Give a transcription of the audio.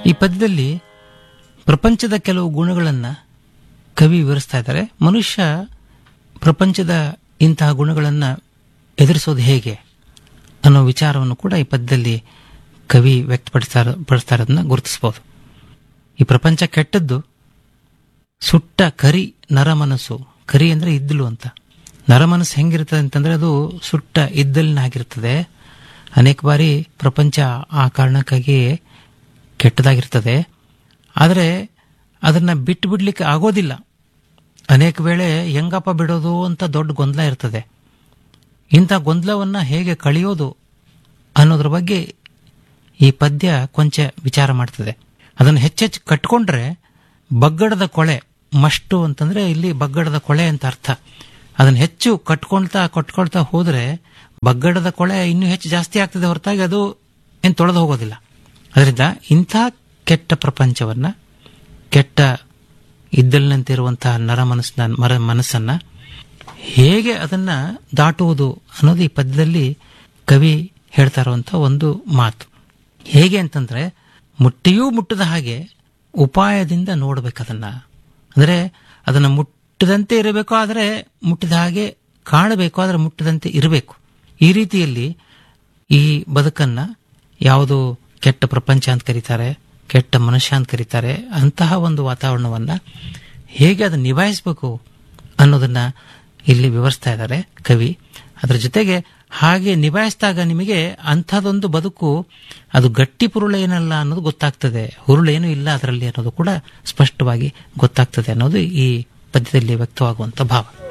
ಈ ಪದ್ಯದಲ್ಲಿ ಪ್ರಪಂಚದ ಕೆಲವು ಗುಣಗಳನ್ನು ಕವಿ ವಿವರಿಸ್ತಾ ಇದ್ದಾರೆ ಮನುಷ್ಯ ಪ್ರಪಂಚದ ಇಂತಹ ಗುಣಗಳನ್ನು ಎದುರಿಸೋದು ಹೇಗೆ ಅನ್ನೋ ವಿಚಾರವನ್ನು ಕೂಡ ಈ ಪದ್ಯದಲ್ಲಿ ಕವಿ ವ್ಯಕ್ತಪಡಿಸ್ತಾ ಪಡಿಸ್ತಾ ಇರೋದನ್ನ ಗುರುತಿಸ್ಬೋದು ಈ ಪ್ರಪಂಚ ಕೆಟ್ಟದ್ದು ಸುಟ್ಟ ಕರಿ ನರಮನಸ್ಸು ಕರಿ ಅಂದ್ರೆ ಇದ್ದಲು ಅಂತ ನರಮನಸ್ಸು ಹೆಂಗಿರ್ತದೆ ಅಂತಂದ್ರೆ ಅದು ಸುಟ್ಟ ಇದ್ದಲಿನಾಗಿರ್ತದೆ ಅನೇಕ ಬಾರಿ ಪ್ರಪಂಚ ಆ ಕಾರಣಕ್ಕಾಗಿ ಕೆಟ್ಟದಾಗಿರ್ತದೆ ಆದರೆ ಅದನ್ನ ಬಿಟ್ಟು ಬಿಡ್ಲಿಕ್ಕೆ ಆಗೋದಿಲ್ಲ ಅನೇಕ ವೇಳೆ ಹೆಂಗಪ್ಪ ಬಿಡೋದು ಅಂತ ದೊಡ್ಡ ಗೊಂದಲ ಇರ್ತದೆ ಇಂಥ ಗೊಂದಲವನ್ನ ಹೇಗೆ ಕಳೆಯೋದು ಅನ್ನೋದ್ರ ಬಗ್ಗೆ ಈ ಪದ್ಯ ಕೊಂಚ ವಿಚಾರ ಮಾಡ್ತದೆ ಅದನ್ನು ಹೆಚ್ಚೆಚ್ಚು ಕಟ್ಕೊಂಡ್ರೆ ಬಗ್ಗಡದ ಕೊಳೆ ಮಷ್ಟು ಅಂತಂದ್ರೆ ಇಲ್ಲಿ ಬಗ್ಗಡದ ಕೊಳೆ ಅಂತ ಅರ್ಥ ಅದನ್ನು ಹೆಚ್ಚು ಕಟ್ಕೊಳ್ತಾ ಕಟ್ಕೊಳ್ತಾ ಹೋದ್ರೆ ಬಗ್ಗಡದ ಕೊಳೆ ಇನ್ನೂ ಹೆಚ್ಚು ಜಾಸ್ತಿ ಆಗ್ತದೆ ಹೊರತಾಗಿ ಅದು ಏನು ತೊಳೆದು ಹೋಗೋದಿಲ್ಲ ಅದರಿಂದ ಇಂಥ ಕೆಟ್ಟ ಪ್ರಪಂಚವನ್ನ ಕೆಟ್ಟ ಇದ್ದಲಿನಂತಿರುವಂತಹ ನರ ಮನಸ್ಸನ್ನ ಮರ ಮನಸ್ಸನ್ನ ಹೇಗೆ ಅದನ್ನ ದಾಟುವುದು ಅನ್ನೋದು ಈ ಪದ್ಯದಲ್ಲಿ ಕವಿ ಹೇಳ್ತಾ ಇರುವಂತ ಒಂದು ಮಾತು ಹೇಗೆ ಅಂತಂದ್ರೆ ಮುಟ್ಟಿಯೂ ಮುಟ್ಟದ ಹಾಗೆ ಉಪಾಯದಿಂದ ನೋಡ್ಬೇಕು ಅದನ್ನ ಅಂದ್ರೆ ಅದನ್ನ ಮುಟ್ಟದಂತೆ ಇರಬೇಕು ಆದರೆ ಮುಟ್ಟಿದ ಹಾಗೆ ಕಾಣಬೇಕು ಆದರೆ ಮುಟ್ಟದಂತೆ ಇರಬೇಕು ಈ ರೀತಿಯಲ್ಲಿ ಈ ಬದುಕನ್ನ ಯಾವುದು ಕೆಟ್ಟ ಪ್ರಪಂಚ ಅಂತ ಕರೀತಾರೆ ಕೆಟ್ಟ ಮನುಷ್ಯ ಅಂತ ಕರೀತಾರೆ ಅಂತಹ ಒಂದು ವಾತಾವರಣವನ್ನ ಹೇಗೆ ಅದನ್ನ ನಿಭಾಯಿಸಬೇಕು ಅನ್ನೋದನ್ನ ಇಲ್ಲಿ ವಿವರಿಸ್ತಾ ಇದ್ದಾರೆ ಕವಿ ಅದರ ಜೊತೆಗೆ ಹಾಗೆ ನಿಭಾಯಿಸಿದಾಗ ನಿಮಗೆ ಅಂಥದೊಂದು ಬದುಕು ಅದು ಗಟ್ಟಿ ಪುರುಳೇನಲ್ಲ ಅನ್ನೋದು ಗೊತ್ತಾಗ್ತದೆ ಹುರುಳೇನು ಇಲ್ಲ ಅದರಲ್ಲಿ ಅನ್ನೋದು ಕೂಡ ಸ್ಪಷ್ಟವಾಗಿ ಗೊತ್ತಾಗ್ತದೆ ಅನ್ನೋದು ಈ ಪದ್ಯದಲ್ಲಿ ವ್ಯಕ್ತವಾಗುವಂತ ಭಾವ